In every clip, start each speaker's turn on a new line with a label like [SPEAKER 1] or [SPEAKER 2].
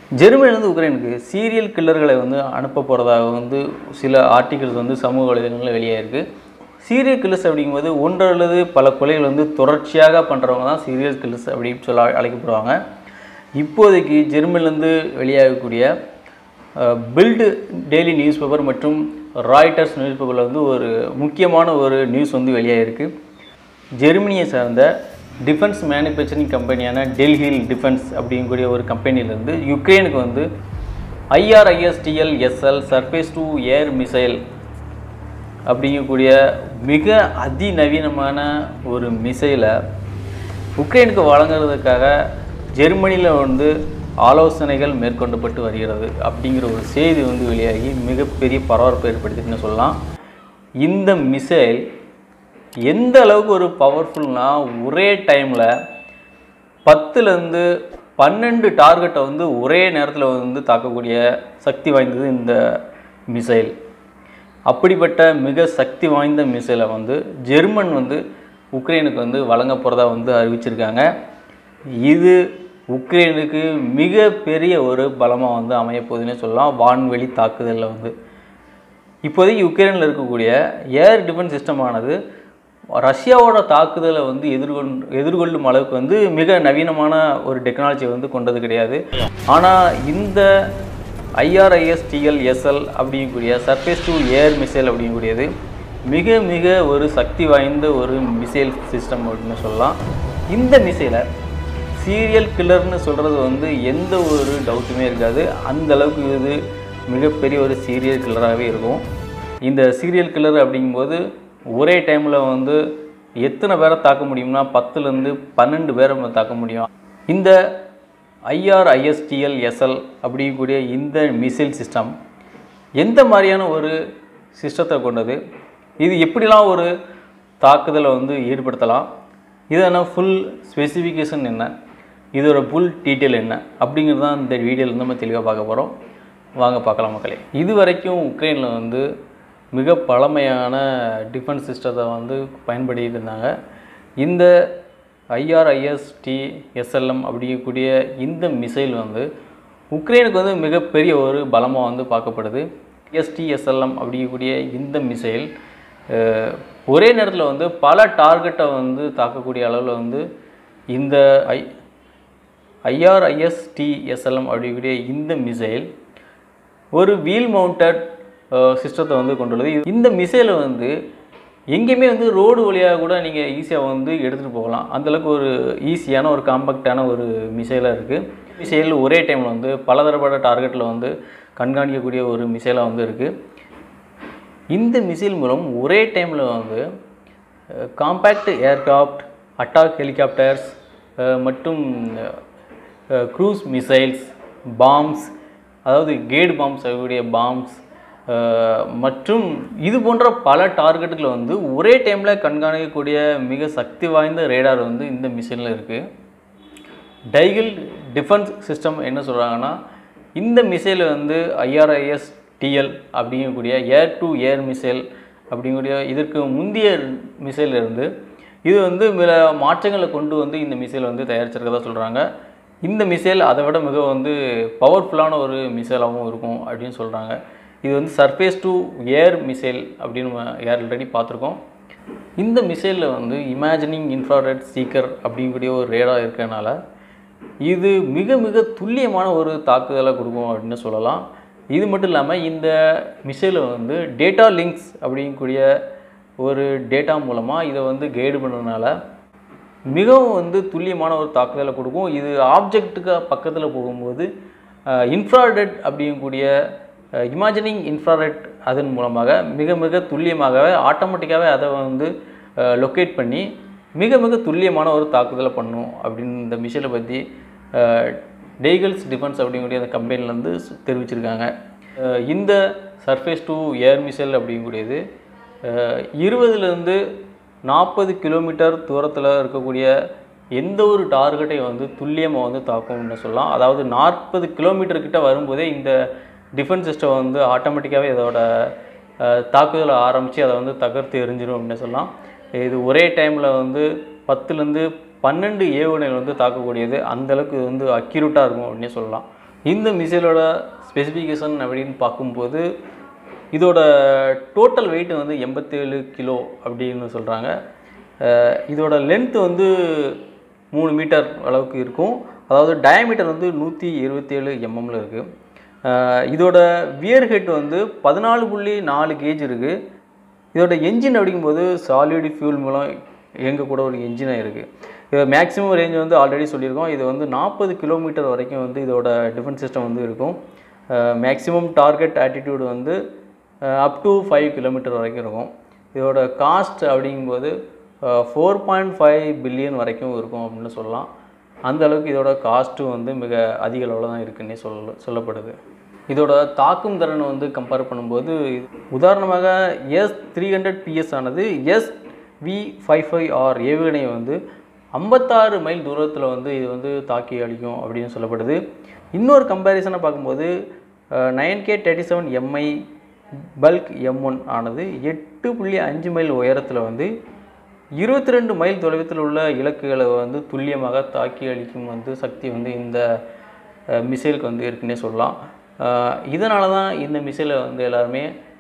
[SPEAKER 1] ஜெர்மனிலேருந்து உக்ரைனுக்கு சீரியல் கில்லர்களை வந்து அனுப்ப போகிறதாக வந்து சில ஆர்டிகல்ஸ் வந்து சமூக வலைதளங்களில் வெளியாயிருக்கு சீரியல் கில்லர்ஸ் அப்படிங்கும்போது ஒன்று அல்லது பல கொலைகள் வந்து தொடர்ச்சியாக பண்ணுறவங்க தான் சீரியல் கில்லர்ஸ் அப்படின்னு சொல்ல அழைக்கப்படுவாங்க இப்போதைக்கு ஜெர்மனிலேருந்து வெளியாகக்கூடிய பில்டு டெய்லி நியூஸ் பேப்பர் மற்றும் ராய்டர்ஸ் நியூஸ் பேப்பரில் வந்து ஒரு முக்கியமான ஒரு நியூஸ் வந்து வெளியாகிருக்கு ஜெர்மனியை சார்ந்த டிஃபென்ஸ் மேனுஃபேக்சரிங் கம்பெனியான டெல்ஹில் டிஃபென்ஸ் அப்படிங்கக்கூடிய ஒரு கம்பெனிலேருந்து யுக்ரைனுக்கு வந்து IRISTL SL surface to air missile அப்படிங்கக்கூடிய மிக அதிநவீனமான ஒரு மிசைலை உக்ரைனுக்கு வழங்குறதுக்காக ஜெர்மனியில் வந்து ஆலோசனைகள் மேற்கொள்ளப்பட்டு வருகிறது அப்படிங்கிற ஒரு செய்தி வந்து வெளியாகி மிகப்பெரிய பரபரப்பை ஏற்படுத்திட்டுன்னு சொல்லலாம் இந்த மிசைல் எந்த அளவுக்கு ஒரு பவர்ஃபுல்னா ஒரே டைமில் பத்துலேருந்து பன்னெண்டு டார்கெட்டை வந்து ஒரே நேரத்தில் வந்து தாக்கக்கூடிய சக்தி வாய்ந்தது இந்த மிசைல் அப்படிப்பட்ட மிக சக்தி வாய்ந்த மிசைலை வந்து ஜெர்மன் வந்து உக்ரைனுக்கு வந்து வழங்க போகிறதா வந்து அறிவிச்சிருக்காங்க இது உக்ரைனுக்கு மிக பெரிய ஒரு பலமாக வந்து அமைய போகுதுன்னே சொல்லலாம் வான்வெளி தாக்குதலில் வந்து இப்போதைக்கு யுக்ரைனில் இருக்கக்கூடிய ஏர் டிஃபென்ஸ் சிஸ்டமானது ரஷ்யாவோட தாக்குதலை வந்து எதிர்கொண்டு எதிர்கொள்ளும் அளவுக்கு வந்து மிக நவீனமான ஒரு டெக்னாலஜி வந்து கொண்டது கிடையாது ஆனால் இந்த ஐஆர்ஐஎஸ்டிஎல் எஸ்எல் அப்படிங்கக்கூடிய சர்ஃபேஸ் டு ஏர் மிசைல் அப்படிங்கக்கூடியது மிக மிக ஒரு சக்தி வாய்ந்த ஒரு மிசைல் சிஸ்டம் அப்படின்னு சொல்லலாம் இந்த மிசைலை சீரியல் கில்லர்னு சொல்கிறது வந்து எந்த ஒரு டவுட்டுமே இருக்காது அந்த அளவுக்கு இது மிகப்பெரிய ஒரு சீரியல் கில்லராகவே இருக்கும் இந்த சீரியல் கில்லர் அப்படிங்கும்போது ஒரே டைமில் வந்து எத்தனை பேரை தாக்க முடியும்னா பத்துலேருந்து பன்னெண்டு பேரை நம்ம தாக்க முடியும் இந்த ஐஆர்ஐஎஸ்டிஎல் எஸ்எல் அப்படிங்கக்கூடிய இந்த மிசைல் சிஸ்டம் எந்த மாதிரியான ஒரு சிஸ்டத்தை கொண்டது இது எப்படிலாம் ஒரு தாக்குதலை வந்து ஈடுபடுத்தலாம் இதன ஃபுல் ஸ்பெசிஃபிகேஷன் என்ன இதோட ஃபுல் டீட்டெயில் என்ன அப்படிங்கிறது தான் இந்த வீடியோவில் நம்ம தெளிவாக பார்க்க போகிறோம் வாங்க பார்க்கலாம் மக்களே இது வரைக்கும் உக்ரைனில் வந்து மிக பழமையான டிஃபென்ஸ் சிஸ்டத்தை வந்து பயன்படுத்திட்டு இருந்தாங்க இந்த ஐஆர்ஐஎஸ்டி எஸ்எல்எம் அப்படிங்கக்கூடிய இந்த மிசைல் வந்து உக்ரைனுக்கு வந்து மிகப்பெரிய ஒரு பலமாக வந்து பார்க்கப்படுது எஸ்டிஎஸ்எல்எம் அப்படிங்கக்கூடிய இந்த மிசைல் அஹ், ஒரே நேரத்தில் வந்து பல டார்கெட்டை வந்து தாக்கக்கூடிய அளவில் வந்து இந்த ஐ ஐஆர்ஐஎஸ்டிஎஸ்எல்எம் அப்படிங்கக்கூடிய இந்த மிசைல் ஒரு வீல் மவுண்டட் சிஸ்டத்தை வந்து கொண்டுள்ளது இது- இந்த மிசைலை வந்து எங்கேயுமே வந்து ரோடு வழியாக கூட நீங்கள் ஈஸியாக வந்து எடுத்துகிட்டு போகலாம் அந்தளவுக்கு ஒரு ஈஸியான ஒரு காம்பேக்டான ஒரு மிசைலாக இருக்குது மிசைல் ஒரே டைமில் வந்து பலதரப்பட்ட டார்கெட்டில் வந்து கண்காணிக்கக்கூடிய ஒரு மிசைலாக வந்து இருக்குது இந்த மிசைல் மூலம் ஒரே டைமில் வந்து காம்பேக்ட் ஏர்கிராஃப்ட் அட்டாக் ஹெலிகாப்டர்ஸ் மற்றும் க்ரூஸ் மிசைல்ஸ் பாம்ஸ் அதாவது கேட் பாம்ஸ் சொல்லக்கூடிய பாம்ஸ் மற்றும் இது போன்ற பல டார்கெட்டுகளை வந்து ஒரே டைமில் கண்காணிக்கக்கூடிய மிக சக்தி வாய்ந்த ரேடார் வந்து இந்த மிசைலில் இருக்குது டைகில் டிஃபென்ஸ் சிஸ்டம் என்ன சொல்கிறாங்கன்னா இந்த மிசைல் வந்து ஐஆர்ஐஎஸ் டிஎல் அப்படிங்கக்கூடிய ஏர் டு ஏர் மிசைல் அப்படிங்கக்கூடிய இதற்கு முந்தைய மிசைல் இருந்து இது வந்து சில மாற்றங்களை கொண்டு வந்து இந்த மிசைல் வந்து தயாரிச்சிருக்கதா சொல்கிறாங்க இந்த மிசைல் அதை விட மிக வந்து பவர்ஃபுல்லான ஒரு மிசைலாகவும் இருக்கும் அப்படின்னு சொல்கிறாங்க இது வந்து சர்ஃபேஸ் டு ஏர் மிசைல் அப்படின்னு நம்ம ஏர் ஆல்ரெடி பார்த்துருக்கோம் இந்த மிசைலில் வந்து இமேஜினிங் இன்ஃப்ராரெட் சீக்கர் அப்படிங்கக்கூடிய ஒரு ரேடாக இருக்கறனால இது மிக மிக துல்லியமான ஒரு தாக்குதலை கொடுக்கும் அப்படின்னு சொல்லலாம் இது மட்டும் இல்லாமல் இந்த மிசைலை வந்து டேட்டா லிங்க்ஸ் அப்படிங்கக்கூடிய ஒரு டேட்டா மூலமாக இதை வந்து கைடு பண்ணுறதுனால மிகவும் வந்து துல்லியமான ஒரு தாக்குதலை கொடுக்கும் இது ஆப்ஜெக்ட்டுக்கு பக்கத்தில் போகும்போது இன்ஃப்ராரெட் அப்படிங்கக்கூடிய இமேஜினிங் இன்ஃப்ராரெட் அதன் மூலமாக மிக மிக துல்லியமாகவே ஆட்டோமேட்டிக்காகவே அதை வந்து லொக்கேட் பண்ணி மிக மிக துல்லியமான ஒரு தாக்குதலை பண்ணும் அப்படின்னு இந்த மிஷினை பற்றி டெய்கல்ஸ் டிஃபென்ஸ் அப்படிங்கக்கூடிய அந்த கம்பெனிலேருந்து தெரிவிச்சிருக்காங்க அஹ் இந்த சர்ஃபேஸ் டு ஏர் மிசைல் அப்படிங்கக்கூடியது இருபதுலேருந்து நாற்பது கிலோமீட்டர் தூரத்தில் இருக்கக்கூடிய எந்த ஒரு டார்கெட்டையும் வந்து துல்லியமாக வந்து தாக்கும்னு சொல்லலாம் அதாவது நாற்பது கிலோமீட்டர் கிட்ட வரும்போதே இந்த டிஃபென்ஸ் சிஸ்டம் வந்து ஆட்டோமேட்டிக்காகவே இதோட அஹ், தாக்குதலை ஆரம்பித்து அதை வந்து தகர்த்து எரிஞ்சிடும் அப்படின்னு சொல்லலாம் இது ஒரே டைமில் வந்து பத்துலேருந்து பன்னெண்டு ஏவுகணைகள் வந்து தாக்கக்கூடியது அந்த அளவுக்கு இது வந்து அக்யூரேட்டாக இருக்கும் அப்படின்னு சொல்லலாம் இந்த மிசைலோட ஸ்பெசிஃபிகேஷன் அப்படின்னு பார்க்கும்போது இதோட டோட்டல் வெயிட் வந்து எண்பத்தேழு கிலோ அப்படின்னு சொல்கிறாங்க இதோட லென்த் வந்து மூணு மீட்டர் அளவுக்கு இருக்கும் அதாவது டயமீட்டர் வந்து நூற்றி இருபத்தேழு எம்எம்ல இருக்குது இதோட வியர் ஹெட் வந்து பதினாலு புள்ளி நாலு கேஜ் இருக்குது இதோட என்ஜின் அப்படிங்கும்போது சாலிட் ஃபியூல் மூலம் இயங்கக்கூட ஒரு என்ஜினாக இருக்குது இது மேக்ஸிமம் ரேஞ்ச் வந்து ஆல்ரெடி சொல்லியிருக்கோம் இது வந்து நாற்பது கிலோமீட்டர் வரைக்கும் வந்து இதோட டிஃபென்ஸ் சிஸ்டம் வந்து இருக்கும் மேக்ஸிமம் டார்கெட் ஆட்டிடியூட் வந்து அப் டு ஃபைவ் கிலோமீட்டர் வரைக்கும் இருக்கும் இதோட காஸ்ட் அப்படிங்கும்போது ஃபோர் பாயிண்ட் ஃபைவ் பில்லியன் வரைக்கும் இருக்கும் அப்படின்னு சொல்லலாம் அந்த அளவுக்கு இதோட காஸ்ட்டும் வந்து மிக அதிக அளவில் தான் இருக்குன்னே சொல்ல சொல்லப்படுது இதோட தாக்கும் திறனை வந்து கம்பேர் பண்ணும்போது உதாரணமாக எஸ் த்ரீ ஹண்ட்ரட் பிஎஸ் ஆனது S V five five R ஏவுகணையை வந்து ஐம்பத்தாறு மைல் தூரத்தில் வந்து இது வந்து தாக்கி அளிக்கும் அப்படின்னு சொல்லப்படுது இன்னொரு கம்பேரிசனை பார்க்கும்போது nine K thirty seven MI Buk M one ஆனது எட்டு புள்ளி அஞ்சு மைல் உயரத்தில் வந்து இருபத்தி ரெண்டு மைல் தொலைவில் உள்ள இலக்குகளை வந்து துல்லியமாக தாக்கி அளிக்கும் வந்து சக்தி வந்து இந்த மிசைலுக்கு வந்து இருக்குன்னே சொல்லலாம் இதனால தான் இந்த மிசைலை வந்து எல்லாருமே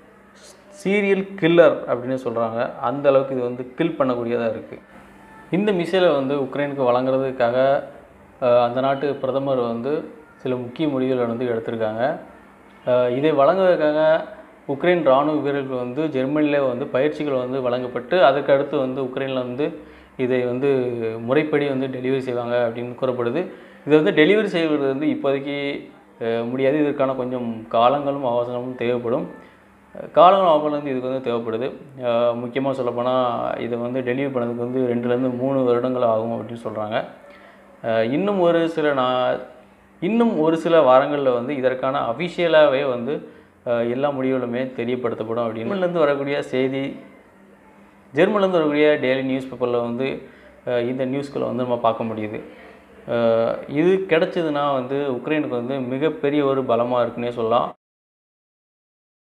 [SPEAKER 1] சீரியல் கில்லர் அப்படின்னு சொல்கிறாங்க அந்த அளவுக்கு இது வந்து கில் பண்ணக்கூடியதாக இருக்குது இந்த மிசைலை வந்து உக்ரைனுக்கு வழங்குறதுக்காக அஹ், அந்த நாட்டு பிரதமர் வந்து சில முக்கிய முடிவுகளை வந்து எடுத்திருக்காங்க அஹ், இதை வழங்குவதற்காக உக்ரைன் இராணுவ வீரர்கள் வந்து ஜெர்மனியில் வந்து பயிற்சிகள் வந்து வழங்கப்பட்டு அதுக்கு அடுத்து வந்து உக்ரைனில் வந்து இதை வந்து முறைப்படி வந்து டெலிவரி செய்வாங்க அப்படின்னு கூறப்படுது இதை வந்து டெலிவரி செய்வது வந்து இப்போதைக்கு அஹ், முடியாது இதற்கான கொஞ்சம் காலங்களும் அவசரமும் தேவைப்படும் காலங்கள் அவர்கள் வந்து இதுக்கு வந்து தேவைப்படுது முக்கியமாக சொல்லப்போனால் இதை வந்து டெலிவரி பண்ணதுக்கு வந்து ரெண்டுலேருந்து மூணு வருடங்கள் ஆகும் அப்படின்னு சொல்கிறாங்க இன்னும் ஒரு சில நா இன்னும் ஒரு சில வாரங்களில் வந்து இதற்கான அஃபிஷியலாகவே வந்து அஹ், எல்லா முடிவுகளுமே தெரியப்படுத்தப்படும் அப்படின்னு ஜெர்மன்லேருந்து வரக்கூடிய செய்தி ஜெர்மன்லேருந்து வரக்கூடிய டெய்லி நியூஸ் பேப்பரில் வந்து அஹ், இந்த நியூஸ்களை வந்து நம்ம பார்க்க முடியுது அஹ், இது கிடச்சிதுன்னா வந்து உக்ரைனுக்கு வந்து மிகப்பெரிய ஒரு பலமாக இருக்குன்னே சொல்லலாம்